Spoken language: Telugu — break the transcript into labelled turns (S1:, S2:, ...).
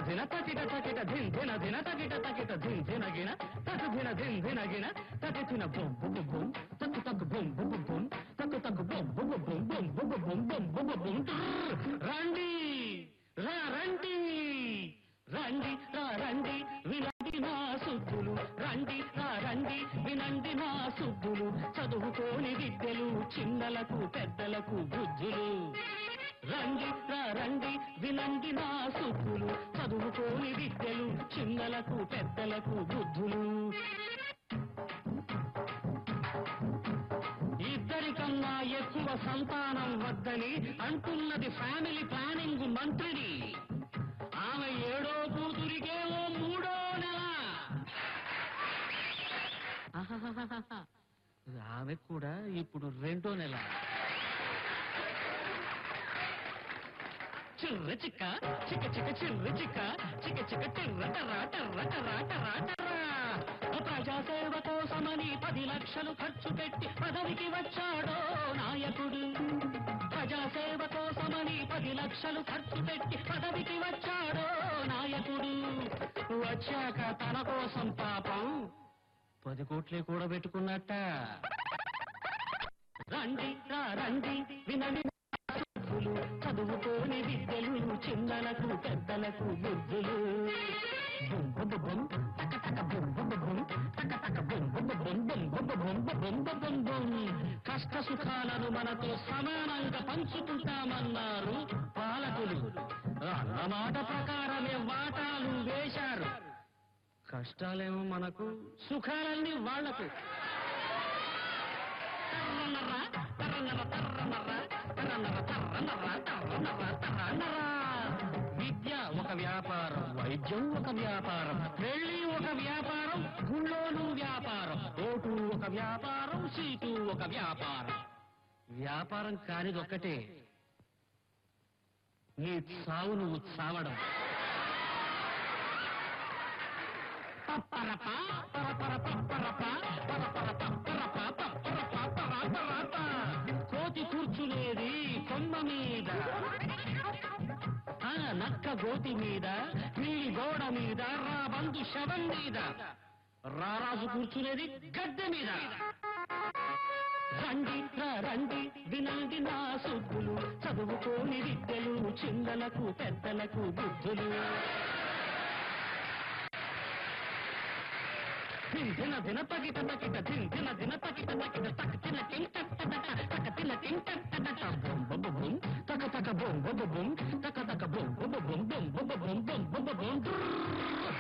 S1: ధిన తకిట తకిట ధిన్ ధిన ధిన తకిట తకిట ధిన్ ధిన గిన తకు ధిన ధిన్ ధిన గిన తకి ధిన బొం బొం బొం తకు తకు బొం బొం బొం తకు తకు బొం బొం బొం బొం బొం బొం బొం బొం బొం రండి రా రండి రండి రా రండి వినండి నా సుబ్బులు రండి రా రండి వినండి నా సుబ్బులు చదువుకోని విద్యలు చిన్నలకు పెద్దలకు బుద్ధులు రండి రా రండి వినండి నా సుబ్బులు చదువుకోని విద్యలు చిన్నలకు పెద్దలకు బుద్ధులు ఇద్దరికన్నా ఎక్కువ సంతానం వద్దని అంటున్నది ఫ్యామిలీ ప్లానింగ్ మంత్రిని ఆమె ఏడో కూతురికేమో మూడో నెల ఆహాహాహాహా. ఆమె కూడా ఇప్పుడు రెండో నెల చిర్ర చిక్క చిక్క చిక్క చిర్ర చిక్క చిక్క చిక్క టిర్ర టర్ర టర్ర టర్ర టర్ర టర్ర ప్రజాసేవ కోసమని పది లక్షలు ఖర్చు పెట్టి పదవికి వచ్చాడో నాయకుడు ప్రజాసేవ కోసమని పది లక్షలు ఖర్చు పెట్టి పదవికి వచ్చాడో నాయకుడు వచ్చాక తన కోసం పాపం పది కోట్లే కూడా పెట్టుకున్నట్ట రండి రా రండి వినండి బుద్ధులు చదువుకోని విద్యలు చిన్నలకు పెద్దలకు బుద్ధులు బుం బుం బుం, టక టక బుం బుం బుం, టక టక బుం బుం బుం, బుం బుం బుం బుం బుం బుం బుం. కష్ట సుఖాలను మనతో సమానంగా పంచుకుంటామన్నారు పాలకులు అన్నమాట ప్రకారమే వాటాలు వేశారు కష్టాలేమో మనకు సుఖాలన్నీ వాళ్లకు తర్రన్నర్రా, తర్రన్నర్ర, తర్రన్నర్ర, తర్రన్నర్ర, తర్రన్నర్ర, తర్రన్నర్ర, తర్రన్నర్ర. విద్య ఒక వ్యాపారం వైద్యం ఒక వ్యాపారం పెళ్లి ఒక వ్యాపారం గుళ్ళోను వ్యాపారం ఓటు ఒక వ్యాపారం సీటు ఒక వ్యాపారం వ్యాపారం కానిది ఒక్కటే నీ సావు నువ్వు చావడం పప్పరప, పరపర పప్పరప, పరపర పప్పరప, పప్పరప, పరపరప. కోతి కూర్చునేది కొమ్మ మీద ఆ నక్క గోతి మీద పిల్లి గోడ మీద రా బంధు శవం మీద రారాజు కూర్చునేది గద్దె మీద రండి రా రండి వినండి నా సుబ్బులు చదువుకోని విద్యలు చిన్నలకు పెద్దలకు బుద్ధులు ధిన్ ధిన ధిన తగిట తగిట ధిన్ ధిన ధిన తగిట తగిట తక తిన టింగ్ టక్ టక తక తిన టింగ్ టక్ టక టక బొం బొం బొం తక తక బొం బొం బొం తక తక బొం బొం బొం బొం బొం బొం బొం బొం బొం